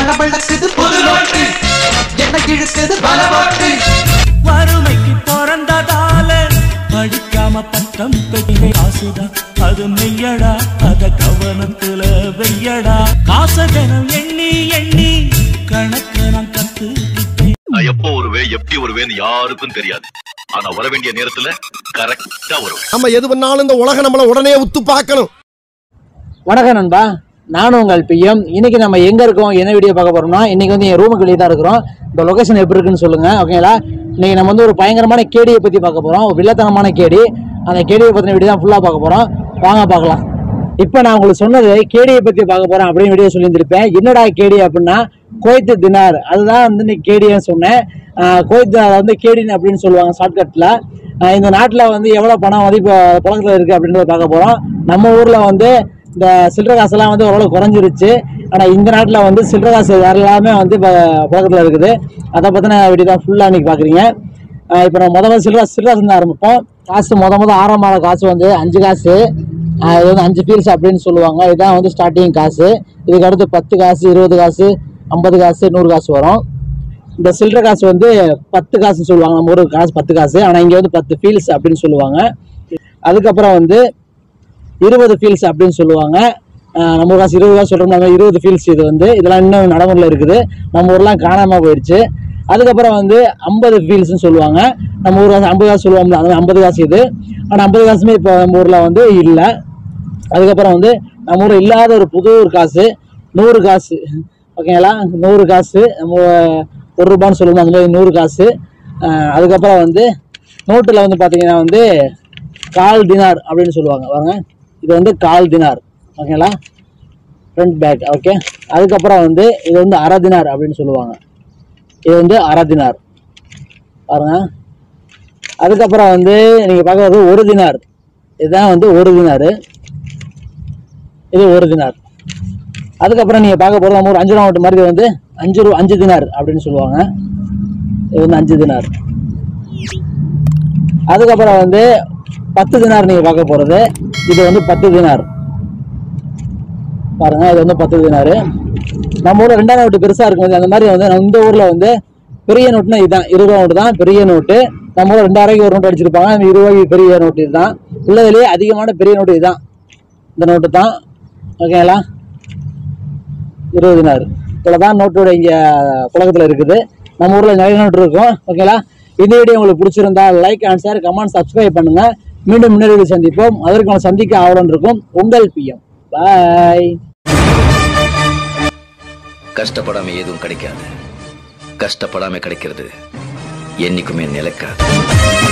பளபளக்குது புது நோட்டு என்ன இழுக்குது பல ஓட்டு வறுமைக்கு பிறந்ததால படிக்காம பட்டம் பெரிய காசுதான் அது மெய்யடா அத கவனத்துல வெய்யடா காசகனம் எண்ணி எண்ணி கணக்க நான் கத்துக்கிட்டேன் நான் எப்போ வருவேன் எப்படி வருவேன்னு யாருக்கும் தெரியாது ஆனா வர வேண்டிய நேரத்துல கரெக்டா வருவேன் நம்ம எது பண்ணாலும் இந்த உலகம் நம்மள உடனே உத்து பார்க்கணும் வணக்கம் நண்பா நானும் உங்கள் பிஎம் இன்னைக்கு நம்ம எங்க இருக்கோம் என்ன வீடியோ பார்க்க போறோம்னா இன்னைக்கு வந்து என் ரூமுக்கு வெளியே தான் இருக்கிறோம் இந்த லொகேஷன் எப்படி இருக்குன்னு சொல்லுங்க ஓகேங்களா இன்னைக்கு நம்ம வந்து ஒரு பயங்கரமான கேடியை பத்தி பார்க்க போறோம் ஒரு வில்லத்தனமான கேடி அந்த கேடியை பத்தின வீடியோ தான் ஃபுல்லா பார்க்க போறோம் வாங்க பார்க்கலாம் இப்போ நான் உங்களுக்கு சொன்னது கேடியை பத்தி பார்க்க போறேன் அப்படின்னு வீடியோ சொல்லியிருந்திருப்பேன் என்னடா கேடி அப்படின்னா கோயத்து தினார் அதுதான் வந்து இன்னைக்கு கேடின்னு சொன்னேன் ஆஹ் கோயத் தினார் வந்து கேடின் அப்படின்னு சொல்லுவாங்க ஷார்ட்கட்ல இந்த நாட்டில் வந்து எவ்வளோ பணம் வந்து இப்போ புழக்கத்தில் இருக்குது அப்படின்றத பார்க்க போகிறோம் நம்ம ஊரில் வந்து இந்த சில்லறை காசெல்லாம் வந்து ஓரளவு குறைஞ்சிருச்சு ஆனால் இந்த நாட்டில் வந்து சில்லறை காசு எல்லாமே வந்து இப்போ புழக்கத்தில் இருக்குது அதை பற்றின வீடியோ தான் ஃபுல்லாக இன்னைக்கு பார்க்குறீங்க இப்போ நம்ம முத முதல் சில்லறை சில்லறை இருந்து ஆரம்பிப்போம் காசு முத முத ஆரம்பமான காசு வந்து அஞ்சு காசு ஆஹ் இது வந்து அஞ்சு பீல்ஸ் அப்படின்னு சொல்லுவாங்க இதுதான் வந்து ஸ்டார்டிங் காசு இதுக்கு அடுத்து பத்து காசு இருபது காசு ஐம்பது காசு நூறு காசு வரும் இந்த சில்லறை காசு வந்து பத்து காசு சொல்லுவாங்க நம்ம ஒரு காசு பத்து காசு ஆனால் இங்கே வந்து பத்து ஃபீல்ஸ் அப்படின்னு சொல்லுவாங்க அதுக்கப்புறம் வந்து இருபது ஃபீல்ஸ் அப்படின்னு சொல்லுவாங்க ஆஹ் நம்ம காசு இருபது காசு சொல்கிறோம் இருபது ஃபீல்ஸ் இது வந்து இதெல்லாம் இன்னும் நடைமுறையில் இருக்குது நம்ம ஊர்லாம் காணாமல் போயிடுச்சு அதுக்கப்புறம் வந்து ஐம்பது ஃபீல்ஸ்னு சொல்லுவாங்க நம்ம ஊர் காசு ஐம்பது காசு சொல்லுவோம்ல அந்த ஐம்பது காசு இது ஆனால் ஐம்பது காசுமே இப்போ நம்ம ஊரில் வந்து இல்லை அதுக்கப்புறம் வந்து நம்ம ஊரில் இல்லாத ஒரு புது ஒரு காசு நூறு காசு ஓகேங்களா நூறு காசு நம்ம ஒரு ரூபான்னு சொல்லுவோம் அந்த மாதிரி நூறு காசு ஆஹ் அதுக்கப்புறம் வந்து நோட்டில் வந்து பார்த்தீங்கன்னா வந்து கால் தினார் அப்படின்னு சொல்லுவாங்க பாருங்க இது வந்து கால் தினார் ஓகேங்களா ஃப்ரண்ட் பேக் ஓகே அதுக்கப்புறம் வந்து இது வந்து அரை தினார் அப்படின்னு சொல்லுவாங்க இது வந்து அரை தினார் பாருங்க அதுக்கப்புறம் வந்து நீங்கள் பார்க்கறது ஒரு தினார் இதுதான் வந்து ஒரு தினார் இது ஒரு தினார் அதுக்கப்புறம் நீங்கள் பார்க்க போகிறது நம்ம ஒரு அஞ்சு ரூபா நோட்டு மாதிரி இது வந்து அஞ்சு ரூபா அஞ்சு தினார் அப்படின்னு சொல்லுவாங்க இது வந்து அஞ்சு தினார் அதுக்கப்புறம் வந்து பத்து தினார் நீங்கள் பார்க்க போகிறது இது வந்து பத்து தினார் பாருங்க இது வந்து பத்து தினார் நம்ம ஊரில் ரெண்டாம் நோட்டு பெருசாக இருக்கும் போது அந்த மாதிரி வந்து நம்ம இந்த ஊரில் வந்து பெரிய நோட்டுனா இதுதான் இருபது ரூபா நோட்டு தான் பெரிய நோட்டு நம்ம ஊரில் ரெண்டாயிரம் ஒரு நோட்டு அடிச்சிருப்பாங்க அந்த இருபது ரூபாய்க்கு பெரிய நோட்டு இதுதான் உள்ளதுலேயே அதிகமான பெரிய நோட்டு இதுதான் இந்த நோட்டு தான் ஓகேங்களா இருபது நாள் இவ்வளோ தான் நோட்டோட இங்கே புழக்கத்தில் இருக்குது நம்ம ஊரில் நிறைய நோட்டு இருக்கும் ஓகேங்களா இந்த வீடியோ உங்களுக்கு பிடிச்சிருந்தா like and share comment subscribe பண்ணுங்க மீண்டும் முன்னேறி சந்திப்போம் அதற்கு நம்ம சந்திக்க ஆவலன் இருக்கும் உங்கள் பிஎம் பாய் கஷ்டப்படாம எதுவும் கிடைக்காது கஷ்டப்படாம கிடைக்கிறது என்னைக்குமே நிலைக்காது